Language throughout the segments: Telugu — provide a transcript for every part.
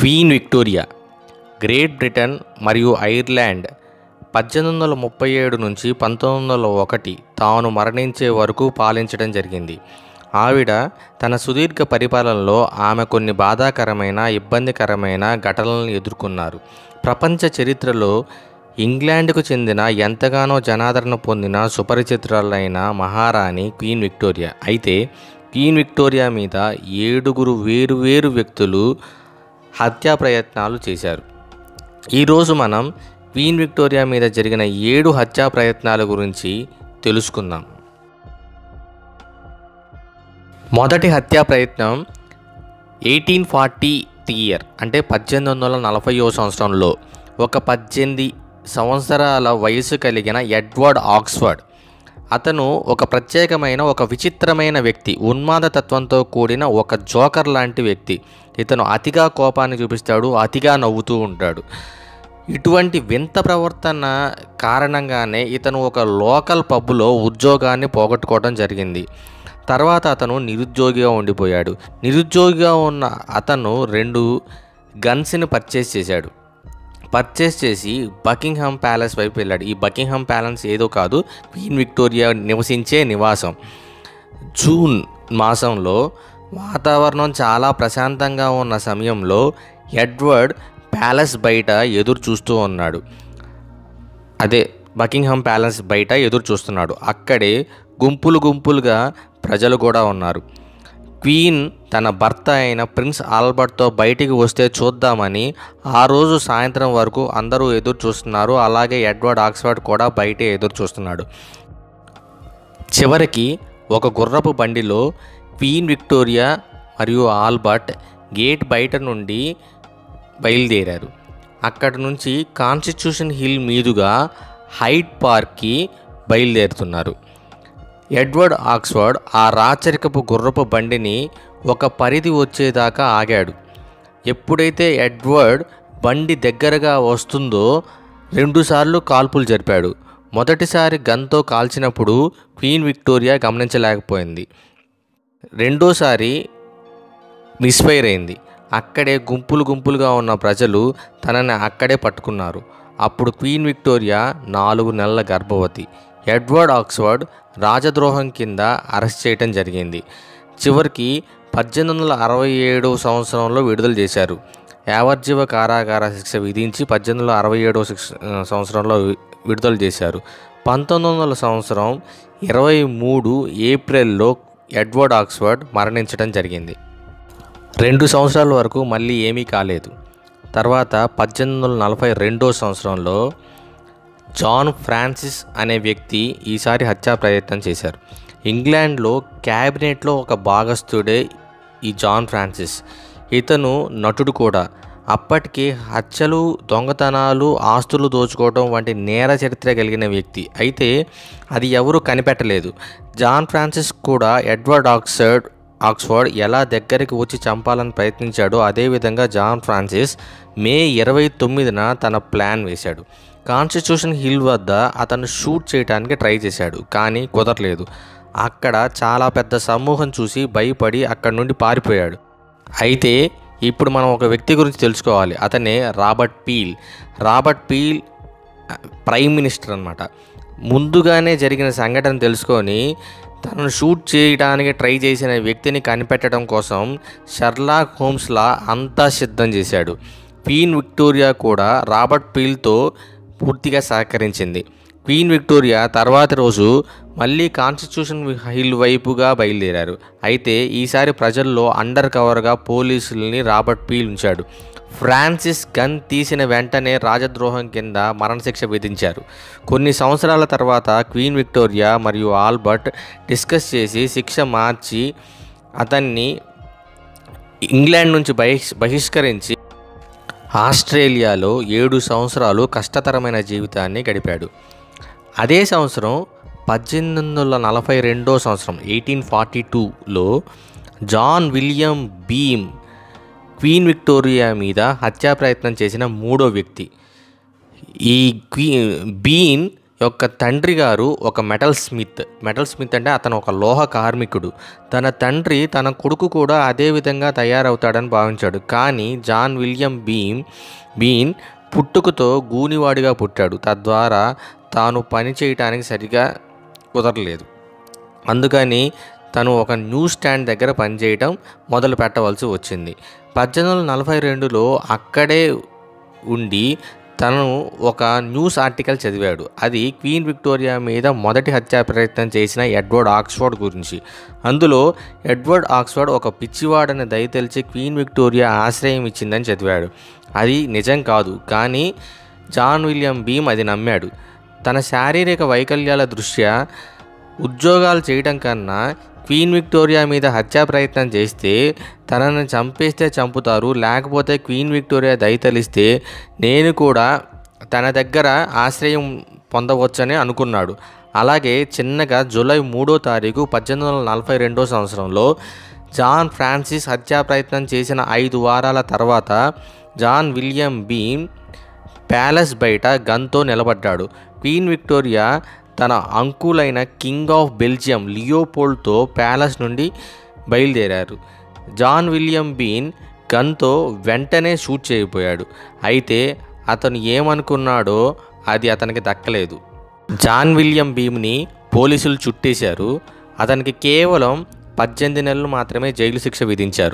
క్వీన్ విక్టోరియా గ్రేట్ బ్రిటన్ మరియు ఐర్లాండ్ పద్దెనిమిది వందల ముప్పై ఏడు నుంచి పంతొమ్మిది వందల ఒకటి తాను మరణించే వరకు పాలించడం జరిగింది ఆవిడ తన సుదీర్ఘ పరిపాలనలో ఆమె కొన్ని బాధాకరమైన ఇబ్బందికరమైన ఘటనలను ఎదుర్కొన్నారు ప్రపంచ చరిత్రలో ఇంగ్లాండ్కు చెందిన ఎంతగానో జనాదరణ పొందిన సుపరిచితురాలైన మహారాణి క్వీన్ విక్టోరియా అయితే క్వీన్ విక్టోరియా మీద ఏడుగురు వేరువేరు వ్యక్తులు హత్యా ప్రయత్నాలు చేశారు ఈరోజు మనం క్వీన్ విక్టోరియా మీద జరిగిన ఏడు హత్యా ప్రయత్నాల గురించి తెలుసుకుందాం మొదటి హత్యా ప్రయత్నం ఎయిటీన్ ఫార్టీ ఇయర్ అంటే పద్దెనిమిది వందల నలభైవ సంవత్సరంలో ఒక పద్దెనిమిది సంవత్సరాల వయసు కలిగిన ఎడ్వర్డ్ ఆక్స్ఫర్డ్ అతను ఒక ప్రత్యేకమైన ఒక విచిత్రమైన వ్యక్తి ఉన్మాద తత్వంతో కూడిన ఒక జోకర్ లాంటి వ్యక్తి ఇతను అతిగా కోపాన్ని చూపిస్తాడు అతిగా నవ్వుతూ ఉంటాడు ఇటువంటి వింత ప్రవర్తన కారణంగానే ఇతను ఒక లోకల్ పబ్లో ఉద్యోగాన్ని పోగొట్టుకోవడం జరిగింది తర్వాత అతను నిరుద్యోగిగా ఉండిపోయాడు నిరుద్యోగిగా ఉన్న అతను రెండు గన్స్ని పర్చేస్ చేశాడు పర్చేస్ చేసి బకింగ్హామ్ ప్యాలెస్ వైపు వెళ్ళాడు ఈ బకింగ్హామ్ ప్యాలెస్ ఏదో కాదు క్వీన్ విక్టోరియా నివసించే నివాసం జూన్ మాసంలో వాతావరణం చాలా ప్రశాంతంగా ఉన్న సమయంలో ఎడ్వర్డ్ ప్యాలెస్ బయట ఎదురు చూస్తూ ఉన్నాడు అదే బకింగ్హామ్ ప్యాలెస్ బయట ఎదురు చూస్తున్నాడు అక్కడే గుంపులు గుంపులుగా ప్రజలు కూడా ఉన్నారు క్వీన్ తన భర్త అయిన ప్రిన్స్ ఆల్బర్ట్తో బయటికి వస్తే చూద్దామని ఆ రోజు సాయంత్రం వరకు అందరూ ఎదురు చూస్తున్నారు అలాగే ఎడ్వర్డ్ ఆక్స్ఫర్డ్ కూడా బయటే ఎదురు చూస్తున్నాడు చివరికి ఒక గుర్రపు బండిలో క్వీన్ విక్టోరియా మరియు ఆల్బర్ట్ గేట్ బయట నుండి బయలుదేరారు అక్కడి నుంచి కాన్స్టిట్యూషన్ హిల్ మీదుగా హైట్ పార్క్కి బయలుదేరుతున్నారు ఎడ్వర్డ్ ఆక్స్ఫర్డ్ ఆ రాచరికపు గుర్రపు బండిని ఒక పరిధి వచ్చేదాకా ఆగాడు ఎప్పుడైతే ఎడ్వర్డ్ బండి దగ్గరగా వస్తుందో రెండుసార్లు కాల్పులు జరిపాడు మొదటిసారి గన్తో కాల్చినప్పుడు క్వీన్ విక్టోరియా గమనించలేకపోయింది రెండోసారి మిస్ఫైర్ అయింది అక్కడే గుంపులు గుంపులుగా ఉన్న ప్రజలు తనని అక్కడే పట్టుకున్నారు అప్పుడు క్వీన్ విక్టోరియా నాలుగు నెలల గర్భవతి ఎడ్వర్డ్ ఆక్స్ఫర్డ్ రాజద్రోహం కింద అరెస్ట్ చేయడం జరిగింది చివరికి పద్దెనిమిది వందల అరవై ఏడవ సంవత్సరంలో విడుదల చేశారు యావజ్జీవ కారాగార శిక్ష విధించి పద్దెనిమిది వందల అరవై ఏడవ శిక్ష సంవత్సరంలో వి- విడుదల చేశారు పంతొమ్మిది వందల సంవత్సరం ఇరవై మూడు ఏప్రిల్లో ఎడ్వర్డ్ ఆక్స్ఫర్డ్ మరణించడం జరిగింది రెండు సంవత్సరాల వరకు మళ్ళీ ఏమీ కాలేదు తర్వాత పద్దెనిమిది వందల నలభై రెండో సంవత్సరంలో జాన్ ఫ్రాన్సిస్ అనే వ్యక్తి ఈసారి హత్యా ప్రయత్నం చేశారు ఇంగ్లాండ్లో క్యాబినెట్లో ఒక భాగస్థుడే ఈ జాన్ ఫ్రాన్సిస్ ఇతను నటుడు కూడా అప్పటికి హత్యలు దొంగతనాలు ఆస్తులు దోచుకోవడం వంటి నేర చరిత్ర కలిగిన వ్యక్తి అయితే అది ఎవరూ కనిపెట్టలేదు జాన్ ఫ్రాన్సిస్ కూడా ఎడ్వర్డ్ ఆక్సర్డ్ ఆక్స్ఫర్డ్ ఎలా దగ్గరికి వచ్చి చంపాలని ప్రయత్నించాడో అదేవిధంగా జాన్ ఫ్రాన్సిస్ మే ఇరవై తొమ్మిదిన తన ప్లాన్ వేశాడు కాన్స్టిట్యూషన్ హిల్ వద్ద అతను షూట్ చేయడానికి ట్రై చేశాడు కానీ కుదరలేదు అక్కడ చాలా పెద్ద సమూహం చూసి భయపడి అక్కడి నుండి పారిపోయాడు అయితే ఇప్పుడు మనం ఒక వ్యక్తి గురించి తెలుసుకోవాలి అతనే Robert Peel Robert Peel prime minister అనమాట ముందుగానే జరిగిన సంఘటన తెలుసుకొని తనను షూట్ చేయడానికి ట్రై చేసిన వ్యక్తిని కనిపెట్టడం కోసం షర్లాక్ హోమ్స్లా అంతా సిద్ధం చేశాడు క్వీన్ విక్టోరియా కూడా రాబర్ట్ పీల్తో పూర్తిగా సహకరించింది క్వీన్ విక్టోరియా తర్వాతి రోజు మళ్ళీ కాన్స్టిట్యూషన్ హిల్ వైపుగా బయలుదేరారు అయితే ఈసారి ప్రజల్లో అండర్ కవర్గా పోలీసుల్ని రాబర్ట్ పీల్ ఉంచాడు ఫ్రాన్సిస్ గన్ తీసిన వెంటనే రాజద్రోహం కింద మరణశిక్ష విధించారు కొన్ని సంవత్సరాల తర్వాత క్వీన్ విక్టోరియా మరియు ఆల్బర్ట్ డిస్కస్ చేసి శిక్ష మార్చి అతన్ని ఇంగ్లాండ్ నుంచి బహిష్ బహిష్కరించి ఆస్ట్రేలియాలో ఏడు సంవత్సరాలు కష్టతరమైన జీవితాన్ని గడిపాడు అదే సంవత్సరం పద్దెనిమిది వందల నలభై రెండో సంవత్సరం ఎయిటీన్ ఫార్టీ టూలో John William Beam queen Victoria మీద హత్యా ప్రయత్నం చేసిన మూడో వ్యక్తి ఈ క్వీ బీన్ యొక్క తండ్రి గారు ఒక మెటల్ స్మిత్ మెటల్ స్మిత్ అంటే అతను ఒక లోహ కార్మికుడు తన తండ్రి తన కొడుకు కూడా అదే విధంగా తయారవుతాడని భావించాడు కానీ జాన్ విలియం బీమ్ బీన్ పుట్టుకతో గూనివాడిగా పుట్టాడు తద్వారా తాను పని చేయటానికి సరిగా కుదరలేదు అందుకని తను ఒక న్యూస్ స్టాండ్ దగ్గర పనిచేయటం మొదలు పెట్టవలసి వచ్చింది పద్దెనిమిది వందల నలభై రెండులో అక్కడే ఉండి తను ఒక న్యూస్ ఆర్టికల్ చదివాడు అది క్వీన్ విక్టోరియా మీద మొదటి హత్యా ప్రయత్నం చేసిన ఎడ్వర్డ్ ఆక్స్ఫర్డ్ గురించి అందులో ఎడ్వర్డ్ ఆక్స్ఫర్డ్ ఒక పిచ్చివాడని దయతెలిచి క్వీన్ విక్టోరియా ఆశ్రయం ఇచ్చిందని చదివాడు అది నిజం కాదు కానీ జాన్ విలియం బీమ్ అది నమ్మాడు తన శారీరక వైకల్యాల దృష్ట్యా ఉద్యోగాలు చేయడం కన్నా క్వీన్ విక్టోరియా మీద హత్యా ప్రయత్నం చేస్తే తనని చంపేస్తే చంపుతారు లేకపోతే క్వీన్ విక్టోరియా దయతలిస్తే నేను కూడా తన దగ్గర ఆశ్రయం పొందవచ్చని అనుకున్నాడు అలాగే చిన్నగా జూలై మూడో తారీఖు పద్దెనిమిది వందల నలభై రెండో సంవత్సరంలో జాన్ ఫ్రాన్సిస్ హత్యా ప్రయత్నం చేసిన ఐదు వారాల తర్వాత జాన్ విలియం బీమ్ ప్యాలెస్ బయట గన్తో నిలబడ్డాడు క్వీన్ విక్టోరియా తన అంకులైన కింగ్ ఆఫ్ బెల్జియం లియోపోల్డ్తో ప్యాలెస్ నుండి బయలుదేరారు జాన్ విలియం బీన్ గన్తో వెంటనే షూట్ చేయబోయాడు అయితే అతను ఏమనుకున్నాడో అది అతనికి దక్కలేదు జాన్ విలియం బీమ్ని పోలీసులు చుట్టేశారు అతనికి కేవలం పద్దెనిమిది నెలలు మాత్రమే జైలు శిక్ష విధించారు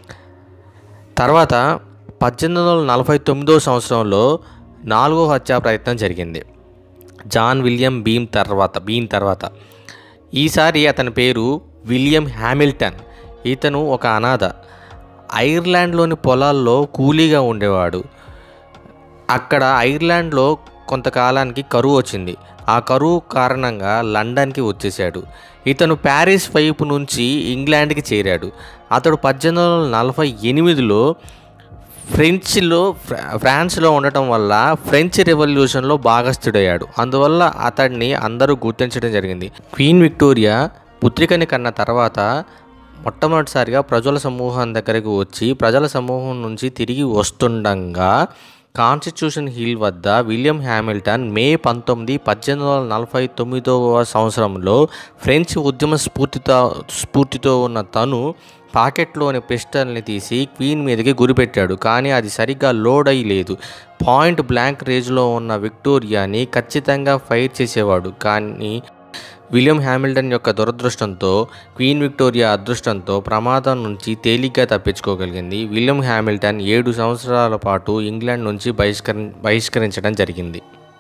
తర్వాత పద్దెనిమిది వందల నలభై తొమ్మిదో సంవత్సరంలో నాలుగో హత్యా ప్రయత్నం జరిగింది జాన్ విలియం బీమ్ తర్వాత బీన్ తర్వాత ఈసారి అతని పేరు విలియం హ్యామిల్టన్ ఇతను ఒక అనాథ ఐర్లాండ్లోని పొలాల్లో కూలీగా ఉండేవాడు అక్కడ ఐర్లాండ్లో కొంతకాలానికి కరువు వచ్చింది ఆ కరువు కారణంగా లండన్కి వచ్చేసాడు ఇతను ప్యారిస్ వైపు నుంచి ఇంగ్లాండ్కి చేరాడు అతడు పద్దెనిమిది వందల నలభై ఎనిమిదిలో ఫ్రెంచ్లో ఫ్రా- ఫ్రాన్స్లో ఉండటం వల్ల ఫ్రెంచ్ రెవల్యూషన్లో భాగస్థుడయ్యాడు అందువల్ల అతడిని అందరూ గుర్తించడం జరిగింది క్వీన్ విక్టోరియా పుత్రికని కన్న తర్వాత మొట్టమొదటిసారిగా ప్రజల సమూహం దగ్గరకు వచ్చి ప్రజల సమూహం నుంచి తిరిగి వస్తుండగా కాన్స్టిట్యూషన్ హిల్ వద్ద విలియం హ్యామిల్టన్ మే పంతొమ్మిది పద్దెనిమిది వందల నలభై తొమ్మిదవ సంవత్సరంలో ఫ్రెంచ్ ఉద్యమ స్ఫూర్తితో స్ఫూర్తితో ఉన్న తను పాకెట్లోని పిస్టల్ని తీసి క్వీన్ మీదకి గురిపెట్టాడు కానీ అది సరిగ్గా లోడ్ అయి లేదు పాయింట్ బ్లాంక్ రేంజ్లో ఉన్న విక్టోరియాని ఖచ్చితంగా ఫైర్ చేసేవాడు కానీ విలియం హ్యామిల్టన్ యొక్క దురదృష్టంతో క్వీన్ విక్టోరియా అదృష్టంతో ప్రమాదం నుంచి తేలిగ్గా తప్పించుకోగలిగింది విలియం హ్యామిల్టన్ ఏడు సంవత్సరాల పాటు ఇంగ్లాండ్ నుంచి బహిష్కరి బహిష్కరించడం జరిగింది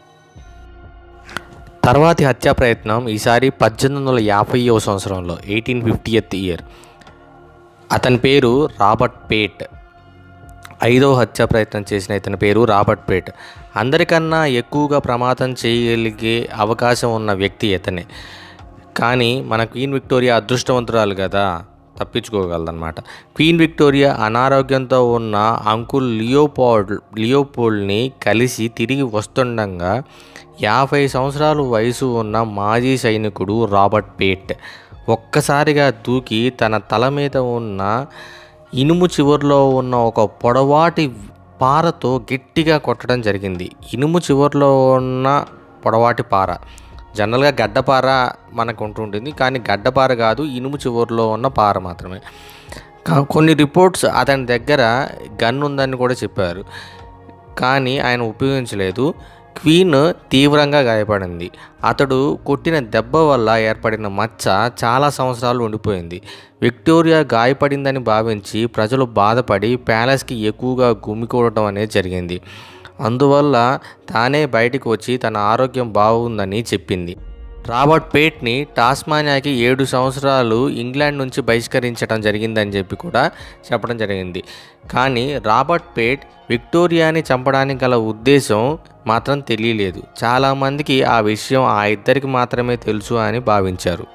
తర్వాతి హత్యా ప్రయత్నం ఈసారి పద్దెనిమిది వందల యాభైవ సంవత్సరంలో ఎయిటీన్ ఫిఫ్టీ ఇయర్ అతని పేరు రాబర్ట్ పేట్ ఐదవ హత్యా ప్రయత్నం చేసిన ఇతని పేరు రాబర్ట్ పేట్ అందరికన్నా ఎక్కువగా ప్రమాదం చేయగలిగే అవకాశం ఉన్న వ్యక్తి ఇతనే కానీ మన క్వీన్ విక్టోరియా అదృష్టవంతురాలు కదా తప్పించుకోగలదన్నమాట క్వీన్ విక్టోరియా అనారోగ్యంతో ఉన్న అంకుల్ లియోపోల్డ్ లియోపోల్డ్ని కలిసి తిరిగి వస్తుండగా యాభై సంవత్సరాలు వయసు ఉన్న మాజీ సైనికుడు రాబర్ట్ పేట్ ఒక్కసారిగా దూకి తన తల మీద ఉన్న ఇనుము చివర్లో ఉన్న ఒక పొడవాటి పారతో గట్టిగా కొట్టడం జరిగింది ఇనుము చివర్లో ఉన్న పొడవాటి పార జనరల్గా గడ్డపార మనకు ఉంటుంటుంది కానీ గడ్డపార కాదు ఇనుము చివర్లో ఉన్న పార మాత్రమే కా- కొన్ని రిపోర్ట్స్ అతని దగ్గర గన్ ఉందని కూడా చెప్పారు కానీ ఆయన ఉపయోగించలేదు క్వీన్ తీవ్రంగా గాయపడింది అతడు కొట్టిన దెబ్బ వల్ల ఏర్పడిన మచ్చ చాలా సంవత్సరాలు ఉండిపోయింది విక్టోరియా గాయపడిందని భావించి ప్రజలు బాధపడి ప్యాలెస్కి ఎక్కువగా గుమికూడటం అనేది జరిగింది అందువల్ల తానే బయటికి వచ్చి తన ఆరోగ్యం బాగుందని చెప్పింది రాబర్ట్ పేట్ని టాస్మానియాకి ఏడు సంవత్సరాలు ఇంగ్లాండ్ నుంచి బహిష్కరించడం జరిగిందని చెప్పి కూడా చెప్పడం జరిగింది కానీ రాబర్ట్ పేట్ విక్టోరియాని చంపడానికి గల ఉద్దేశం మాత్రం తెలియలేదు చాలామందికి ఆ విషయం ఆ ఇద్దరికి మాత్రమే తెలుసు అని భావించారు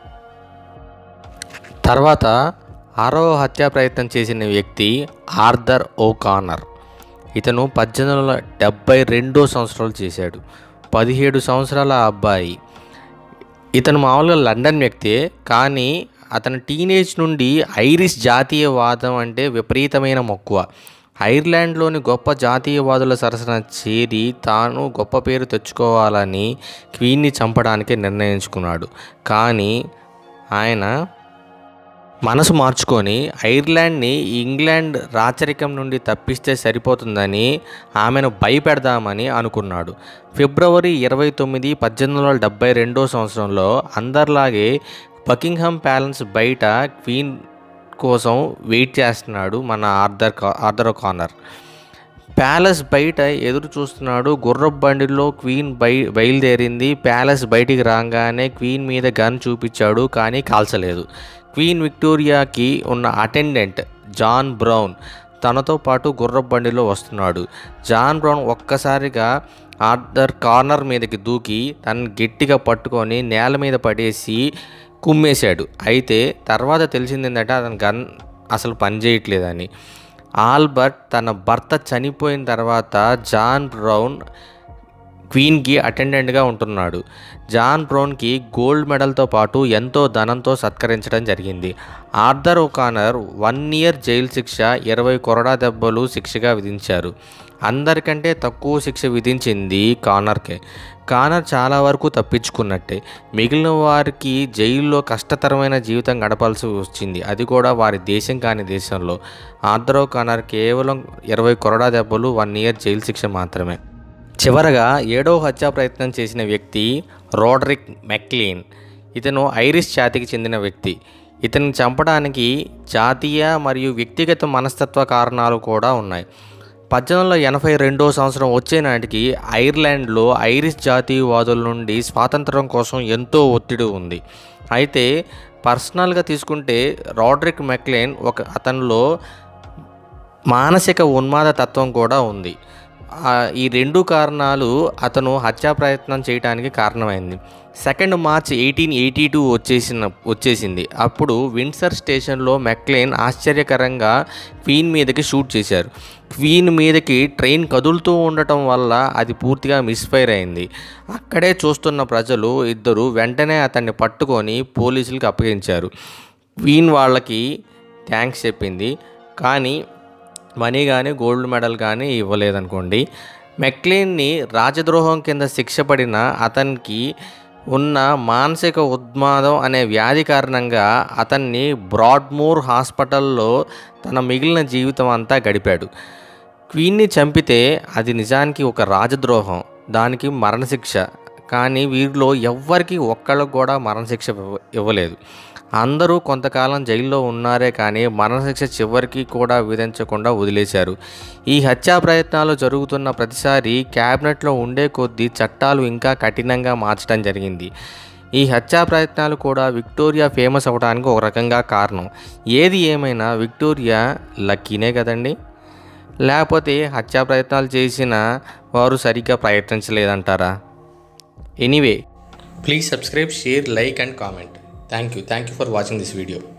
తర్వాత ఆరవ హత్యా ప్రయత్నం చేసిన వ్యక్తి ఆర్థర్ ఓకానర్ ఇతను పద్దెనిమిది వందల డెబ్బై రెండో సంవత్సరాలు చేశాడు పదిహేడు సంవత్సరాల అబ్బాయి ఇతను మామూలుగా లండన్ వ్యక్తే కానీ అతను టీనేజ్ నుండి ఐరిష్ జాతీయవాదం అంటే విపరీతమైన మక్కువ ఐర్లాండ్లోని గొప్ప జాతీయవాదుల సరసన చేరి తాను గొప్ప పేరు తెచ్చుకోవాలని క్వీన్ని చంపడానికి నిర్ణయించుకున్నాడు కానీ ఆయన మనసు మార్చుకొని ఐర్లాండ్ని ఇంగ్లాండ్ రాచరికం నుండి తప్పిస్తే సరిపోతుందని ఆమెను భయపెడదామని అనుకున్నాడు ఫిబ్రవరి ఇరవై తొమ్మిది పద్దెనిమిది వందల డెబ్బై రెండో సంవత్సరంలో అందరిలాగే బకింగ్హామ్ ప్యాలెస్ బయట క్వీన్ కోసం వెయిట్ చేస్తున్నాడు మన ఆర్థర్ కా ఆర్థర్ కానర్ ప్యాలెస్ బయట ఎదురు చూస్తున్నాడు గుర్రపు బండిలో క్వీన్ బై బయలుదేరింది ప్యాలెస్ బయటికి రాగానే క్వీన్ మీద గన్ చూపించాడు కానీ కాల్చలేదు క్వీన్ విక్టోరియాకి ఉన్న అటెండెంట్ జాన్ బ్రౌన్ తనతో పాటు గుర్రపు బండిలో వస్తున్నాడు జాన్ బ్రౌన్ ఒక్కసారిగా ఆర్థర్ కార్నర్ మీదకి దూకి తనని గట్టిగా పట్టుకొని నేల మీద పడేసి కుమ్మేశాడు అయితే తర్వాత తెలిసింది ఏంటంటే అతని గన్ అసలు పనిచేయట్లేదని ఆల్బర్ట్ తన భర్త చనిపోయిన తర్వాత జాన్ బ్రౌన్ క్వీన్కి అటెండెంట్గా ఉంటున్నాడు జాన్ బ్రౌన్కి గోల్డ్ మెడల్తో పాటు ఎంతో ధనంతో సత్కరించడం జరిగింది Arthur O'Connor one year jail శిక్ష ఇరవై కొరడా దెబ్బలు శిక్షగా విధించారు అందరికంటే తక్కువ శిక్ష విధించింది కానర్కే కానర్ చాలా వరకు తప్పించుకున్నట్టే మిగిలిన వారికి జైల్లో కష్టతరమైన జీవితం గడపాల్సి వచ్చింది అది కూడా వారి దేశం కాని దేశంలో ఆర్థరో కానర్ కేవలం ఇరవై కొరడా దెబ్బలు వన్ ఇయర్ జైలు శిక్ష మాత్రమే చివరగా ఏడో హత్యా ప్రయత్నం చేసిన వ్యక్తి రోడరిక్ మెక్లీన్ ఇతను ఐరిష్ జాతికి చెందిన వ్యక్తి ఇతన్ని చంపడానికి జాతీయ మరియు వ్యక్తిగత మనస్తత్వ కారణాలు కూడా ఉన్నాయి పద్దెనిమిది వందల ఎనభై రెండో సంవత్సరం వచ్చే నాటికి ఐర్లాండ్లో ఐరిష్ జాతీయవాదుల నుండి స్వాతంత్రం కోసం ఎంతో ఒత్తిడి ఉంది అయితే పర్సనల్గా తీసుకుంటే రాడ్రిక్ మెక్లెయిన్ ఒక అతనిలో మానసిక ఉన్మాద తత్వం కూడా ఉంది ఆ, ఈ రెండు కారణాలు అతను హత్యా ప్రయత్నం చేయడానికి కారణమైంది second March eighteen eighty two వచ్చేసిన వచ్చేసింది అప్పుడు విండ్సర్ స్టేషన్లో మెక్లెయిన్ ఆశ్చర్యకరంగా క్వీన్ మీదకి షూట్ చేశారు క్వీన్ మీదకి ట్రైన్ కదులుతూ ఉండటం వల్ల అది పూర్తిగా మిస్ఫైర్ అయింది అక్కడే చూస్తున్న ప్రజలు ఇద్దరు వెంటనే అతన్ని పట్టుకొని పోలీసులకు అప్పగించారు క్వీన్ వాళ్ళకి థ్యాంక్స్ చెప్పింది కానీ మనీ కానీ గోల్డ్ మెడల్ కానీ ఇవ్వలేదనుకోండి మెక్లీన్ని రాజద్రోహం కింద శిక్ష పడిన అతనికి ఉన్న మానసిక ఉన్మాదం అనే వ్యాధి కారణంగా అతన్ని బ్రాడ్మూర్ హాస్పిటల్లో తన మిగిలిన జీవితం అంతా గడిపాడు క్వీన్ని చంపితే అది నిజానికి ఒక రాజద్రోహం దానికి మరణశిక్ష కానీ వీరిలో ఎవ్వరికి ఒక్కళ్ళకు కూడా మరణశిక్ష ఇవ్వ- ఇవ్వలేదు అందరూ కొంతకాలం జైల్లో ఉన్నారే కానీ మరణశిక్ష చివరికి కూడా విధించకుండా వదిలేశారు ఈ హత్యా ప్రయత్నాలు జరుగుతున్న ప్రతిసారి క్యాబినెట్లో ఉండే కొద్దీ చట్టాలు ఇంకా కఠినంగా మార్చడం జరిగింది ఈ హత్యా ప్రయత్నాలు కూడా విక్టోరియా ఫేమస్ అవ్వడానికి ఒక రకంగా కారణం ఏది ఏమైనా విక్టోరియా లక్కీనే కదండి లేకపోతే హత్యా ప్రయత్నాలు చేసిన వారు సరిగ్గా ప్రయత్నించలేదంటారా anyway please subscribe share like and comment thank you thank you for watching this video